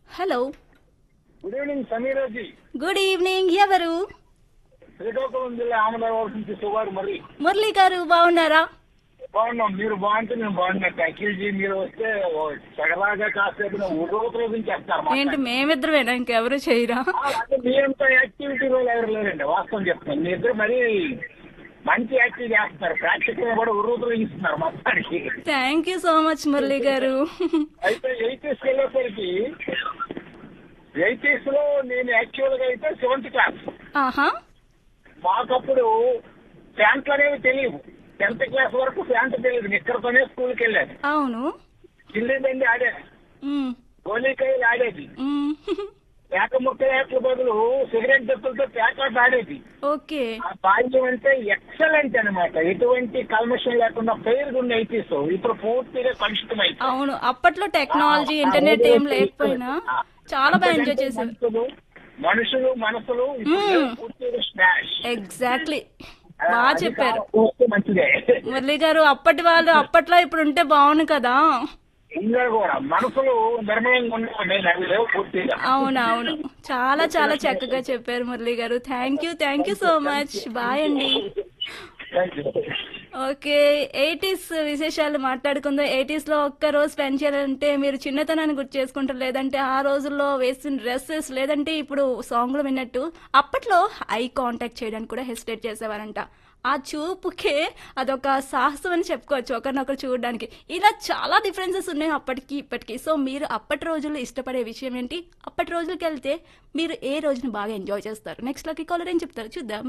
Hello good evening సమీరాజీ good evening ఎవరు శ్రీకాకుళం జిల్లా ఆమదావరం నుంచి సుగారు మరి మురళి గారు బాగున్నారా బాగున్నాం మీరు బాగుంటే మేము బాగున్నట్టు అఖిల్జీ మీరు వస్తే ఓ సగలాగా కాసేపు ఉపయోగించేస్తారు మా ఏంటి మేమిద్దరమేనా ఇంకెవరు చేయరా ఆ, అంటే మీ అంత యాక్టివిటీ రోజు ఎవరు లేరండి వాస్తవం చెప్తాను మీ ఇద్దరు మరీ మంచి యాక్టివ్ చేస్తున్నారు ప్రాక్టికల్ కూడా ఉపయోగిస్తున్నారు మొత్తానికి thank you so much Murali గారు అయితే ఎయిటీస్కి వెళ్ళేసరికి ఎయిటీస్ లో నేను యాక్చువల్ గా అయితే సెవెంత్ క్లాస్ ఆహా మాకప్పుడు ప్యాంట్లు అనేవి తెలియవు టెన్త్ క్లాస్ వరకు ప్యాంట్ తెలియదు నిక్కరతోనే స్కూల్కి వెళ్ళాను అవును చిల్లి బండి ఆడేది మ్, గోలీకాయలు ఆడేది మ్, పేక ముక్క యాట్ల బదులు సిగరెట్ దెబ్బలతో పేకాట ఆడేది ఓకే ఆ బాల్యం అంటే ఎక్సలెంట్ అన్నమాట ఎటువంటి కల్మషం లేకుండా పేరు ఉన్న ఐటీస్ ఇప్పుడు పూర్తిగా కలుషితం అయిపోయింది. అవును అప్పట్లో టెక్నాలజీ ఇంటర్నెట్ ఏం లేకపోయినా చాలా బాగా ఎంజాయ్ చేశారు మనుషులు మనుషులు మనసులు ఇప్పుడు మ్మ్. పూర్తిగా స్మాష్ ఎగ్జాక్ట్లీ బాగా చెప్పారు చూస్తే మంచిదే మురళి గారు అప్పటి వాళ్ళు అప్పట్లో ఇప్పుడు ఉంటే బాగుండు కదా ఇంకా కూడా మనసులు నిర్మలంగా ఉండాలి అవి లేవు పూర్తిగా అవును అవును చాలా చాలా చక్కగా చెప్పారు మురళి గారు thank you thank you so much bye అండి Thank you. ఓకే ఎయిటీస్ విశేషాలు మాట్లాడుకుందాం ఎయిటీస్ లో ఒక్క రోజు స్పెండ్ చేయాలంటే మీరు చిన్నతనాన్ని గుర్తు చేసుకుంటారు లేదంటే ఆ రోజుల్లో వేసిన డ్రెస్సెస్ లేదంటే ఇప్పుడు సాంగ్లు విన్నట్టు అప్పట్లో ఐ కాంటాక్ట్ చేయడానికి కూడా హెసిటేట్ చేసేవారంట ఆ చూపుకే అదొక సాహసం అని చెప్పుకోవచ్చు ఒకరినొకరు చూడడానికి ఇలా చాలా డిఫరెన్సెస్ ఉన్నాయి అప్పటికి ఇప్పటికి సో మీరు అప్పటి రోజుల్లో ఇష్టపడే విషయం ఏంటి అప్పటి రోజులకి వెళ్తే మీరు ఏ రోజుని బాగా ఎంజాయ్ చేస్తారు నెక్స్ట్ లకి కాలర్ ఏం చెప్తారు చూద్దాం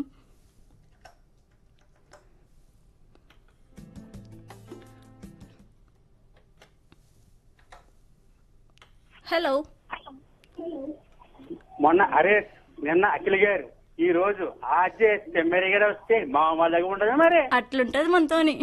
హలో మొన్న అరే నిన్న అఖిల్ గారు ఈ రోజు ఆజే తెమ్మరి గారు వస్తే మామూలుగా ఉండదు మరి అట్లుంటది మనతోని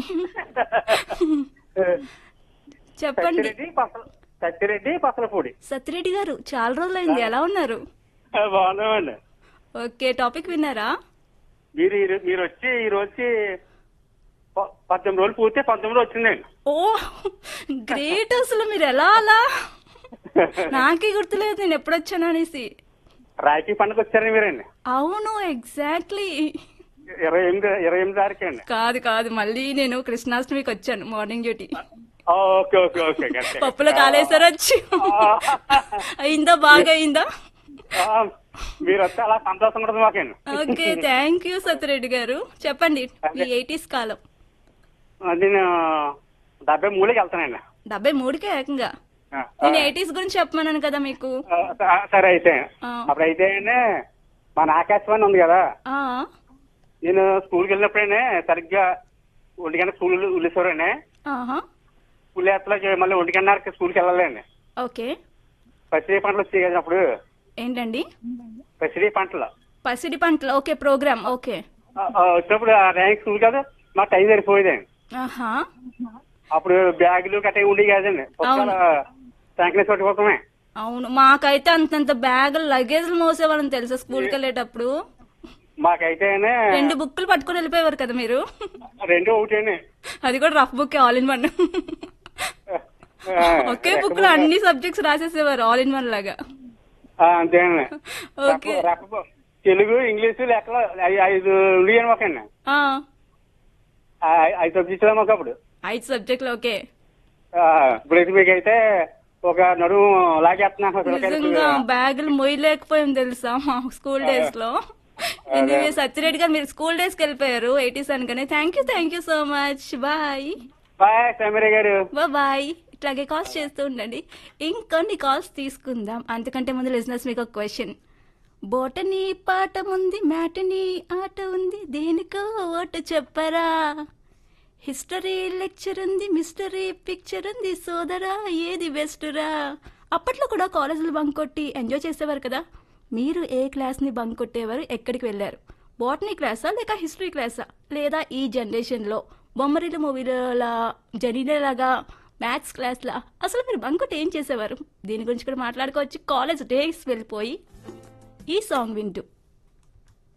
చెప్పండి సత్యరెడ్డి పసల సత్యరెడ్డి పసలపూడి సత్యరెడ్డి గారు చాలా రోజులైంది ఎలా ఉన్నారు బాగున్నామండి ఓకే టాపిక్ విన్నారా మీరు ఈ- మీరు వచ్చి ఈ రోజు ప- పద్దెనిమిది రోజులు పూర్తి పంతొమ్మిది వచ్చిందండి ఓ గ్రేట్ అసలు మీరు ఎలా అలా నాకే గుర్తులేదు నేను ఎప్పుడు వచ్చాను అనేసి రాఖీ పండుగ వచ్చారండి మీరండి అవును ఎగ్జాక్ట్లీ ఇరవై ఎనిమిది ఇరవై ఎనిమిది తారీఖు అండి కాదు కాదు మళ్ళీ నేను కృష్ణాష్టమికి వచ్చాను మార్నింగ్ డ్యూటీ ఆ, ఓకే ఓకే ఓకే కరెక్టే. పప్పులో కాలేసారు వచ్చి అయిందా బాగా అయిందా ఆ, మీరు వస్తే అలా సంతోషం ఉండదు మాకండి ఓకే థ్యాంక్ యూ సత్యరెడ్డి గారు చెప్పండి మీ ఎయిటీస్ కాలం నేను డెబ్బై మూడుకి వెళ్తానండి డెబ్బై మూడుకే ఏకంగా ఆ, నేను ఎయిటీస్ గురించి చెప్పమన్నాను కదా మీకు ఆ, సరే అయితే ఆ. అప్పుడైతే మన ఆకాశవాణి ఉంది కదా ఆ నేను స్కూల్కి వెళ్ళినప్పుడేనే సరిగ్గా ఒంటి గంట స్కూల్ ఉల్లేశ్వరండి ఆహా స్కూల్ వేస్తలోకి మళ్ళీ ఒంటి గంటన్నరకి స్కూల్కి వెళ్ళాలండి ఓకే పసిడి పంటలు వచ్చాయి కదా అప్పుడు ఏంటండి పసిడి పంటలు పసిడి పంటలు ఓకే ప్రోగ్రామ్ ఓకే ఆ, ఆ, వచ్చినప్పుడు ఆ ర్యాంక్ స్కూల్ కదా మా టైం సరిపోయేదండి ఆహా అప్పుడు బ్యాగులు కట్ట ఉండేవి కాదండి పుస్తకాలు శాంకనేసి పట్టుకోవటమే అవును మాకైతే అంతంత బ్యాగులు లగేజ్లు మోసేవాళ్ళని తెలుసా స్కూల్కి వెళ్ళేటప్పుడు మాకైతే రెండు బుక్కులు పట్టుకొని వెళ్ళిపోయేవారు కదా మీరు రెండు ఒకటేనే అది కూడా rough book all in one ఒకే బుక్ లో అన్ని సబ్జెక్ట్స్ రాసేసేవారు ఆల్ ఇన్ వన్ లాగా అంతేనండి okay rough- rough Telugu English లెక్కలు ఐ- ఐదు ఉండేవి మాకండి ఆ, ఆ, ఐదు సబ్జెక్టులు మాకు అప్పుడు ఐదు సబ్జెక్టులు ఓకే ఆ, ఇప్పుడు మీకు అయితే ఒక నడుము లాగేస్తున్నా నిజంగా బ్యాగులు మొయ్యలేకపోయాం తెలుసా మా స్కూల్ డేస్ లో ఎనివే సత్యరెడ్డి గారు మీరు స్కూల్ డేస్ కి వెళ్ళిపోయారు ఎయిటీస్ అనగానే thank you thank you so much bye bye Sameera గారు బాయ్ ఇట్లాగే కాల్స్ చేస్తూ ఉండండి ఇంకొన్ని కాల్స్ తీసుకుందాం అంతకంటే ముందు లిజినెస్ మీకు ఒక క్వశ్చన్ బోటనీ పాట ఉంది మ్యాటనీ ఆట ఉంది దేనికో ఓటు చెప్పరా హిస్టరీ లెక్చర్ ఉంది మిస్టరీ పిక్చర్ ఉంది సోదరా ఏది బెస్టురా అప్పట్లో కూడా కాలేజీలు బంక్ కొట్టి ఎంజాయ్ చేసేవారు కదా మీరు ఏ క్లాస్ని బంక్ కొట్టేవారు ఎక్కడికి వెళ్ళారు బాటనీ క్లాసా లేక హిస్టరీ క్లాసా లేదా ఈ జనరేషన్లో బొమ్మరిల మూవీల జనీలాగా మ్యాథ్స్ క్లాస్లా అసలు మీరు బంక్ కొట్టి ఏం చేసేవారు దీని గురించి కూడా మాట్లాడుకోవచ్చు కాలేజ్ డేస్ వెళ్ళిపోయి ఈ సాంగ్ వింటూ